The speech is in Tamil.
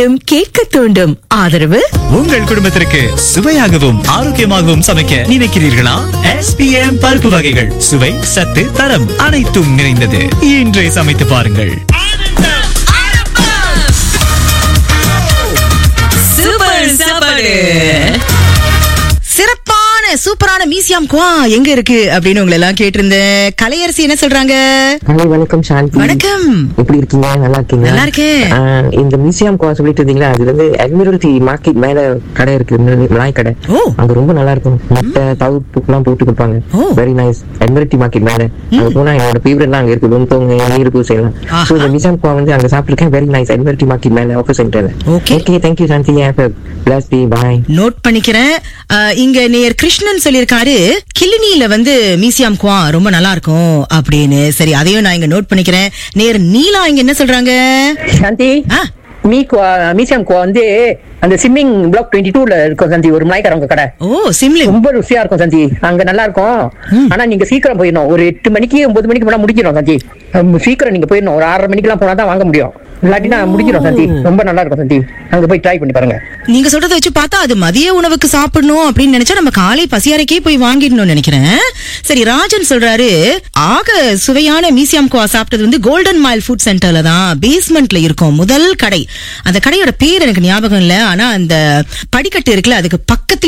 மீண்டும் கேட்க தூண்டும் ஆதரவு உங்கள் குடும்பத்திற்கு சுவையாகவும் ஆரோக்கியமாகவும் சமைக்க நினைக்கிறீர்களா எஸ்பிஎம் பருப்பு வகைகள் சுவை சத்து தரம் அனைத்தும் நிறைந்தது இன்றே சமைத்து பாருங்கள் சூப்பர் சாப்பாடு சிறப்பான சூப்பரான மியூசியம் குவா எங்க இருக்கு அப்படின்னு உங்களை எல்லாம் கேட்டிருந்தேன் கலையரசி என்ன சொல்றாங்க ஹலோ வணக்கம் சாந்தி வணக்கம் எப்படி இருக்கீங்க நல்லா இருக்கீங்க நல்லா இருக்கேன். ஆஹ் இந்த மியூசியம் கோ சொல்லிட்டு இருந்தீங்களா அது வந்து அட்மிரல்டி மார்க்கெட் மேல கடை இருக்கு மி- மிளாய் கடை ஓ. அங்க ரொம்ப நல்லா இருக்கும் முட்டை தவிர்ப்பு எல்லாம் போட்டு கொடுப்பாங்க ஓ. வெரி நைஸ் அட்மிரல்டி மார்க்கெட் மேல அங்க போனா என்னோட ஃபேவரட் எல்லாம் அங்க இருக்கு லொந்தோங்க நீர் பூசை எல்லாம் ஆஹா. சோ இந்த மியூசியம் கோ வந்து அங்க சாப்பிட்டுருக்கேன் வெரி நைஸ் அட்மிரல்டி மார்க்கெட் மேல ஆஃபர் சென்டர்ல Okay. ஓகே தேங்க்யூ சாந்தி பிளஸ் டே பாய் நோட் பண்ணிக்கிறேன் அஹ், இங்க நேர் கிருஷ்ணன் சொல்லியிருக்காரு கிளினியில வந்து மியூசியம் குவா ரொம்ப நல்லா இருக்கும் அப்படின்னு சரி அதையும் நான் இங்க நோட் பண்ணிக்கிறேன் நேர் நீலா இங்க என்ன சொல்றாங்க சாந்தி ஆ. மீ மியூசியம் வந்து அந்த ஸ்விம்மிங் பிளாக் டுவெண்ட்டி டூல இருக்கும் சந்தி ஒரு மலாய்க்காரங்க கடை ஓ சிம்லிம் ரொம்ப ருசியா இருக்கும் சந்தி அங்க நல்லா இருக்கும் ஆனா நீங்க சீக்கிரம் போயிடணும் ஒரு எட்டு மணிக்கு ஒன்பது மணிக்கு போனா முடிக்கணும் சந்தி ஹம், சீக்கிரம் நீங்க போயிடணும் ஒரு ஆறரை மணிக்கெல்லாம் போனா தான் வாங்க முடியும் இல்லாட்டினா முடிக்கிறோம் சந்தி ரொம்ப நல்லா இருக்கும் சந்தி அங்க போய் ட்ரை பண்ணி பாருங்க நீங்க சொல்றத வச்சு பார்த்தா அது மதிய உணவுக்கு சாப்பிடணும் அப்படின்னு நினைச்சா நம்ம காலை பசியாரைக்கே போய் வாங்கிடணும்னு நினைக்கிறேன் சரி ராஜன் சொல்றாரு ஆக சுவையான மியூசியம் குவா சாப்பிட்டது வந்து கோல்டன் மைல் ஃபுட் சென்டர்ல தான் பேஸ்மெண்ட்ல இருக்கும் முதல் கடை அந்த கடையோட பேர் எனக்கு ஞாபகம் இல்ல ஆனா அந்த படிக்கட்டு இருக்குல்ல அதுக்கு பக்கத்துல